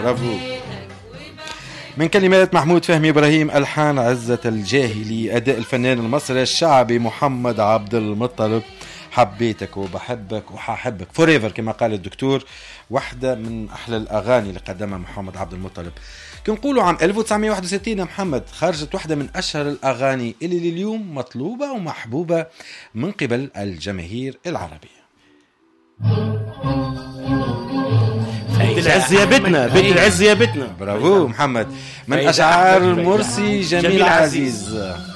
برافو من كلمات محمود فهمي ابراهيم الحان عزة الجاهلي اداء الفنان المصري الشعبي محمد عبد المطلب حبيتك وبحبك وححبك فور ايفر كما قال الدكتور واحدة من أحلى الأغاني اللي قدمها محمد عبد المطلب كنقولوا عام 1961 يا محمد خرجت واحدة من أشهر الأغاني اللي اليوم مطلوبة ومحبوبة من قبل الجماهير العربية بيت العز يا بيتنا بيت العز يا بيتنا برافو محمد من أشعار مرسي جميل, جميل عزيز, عزيز.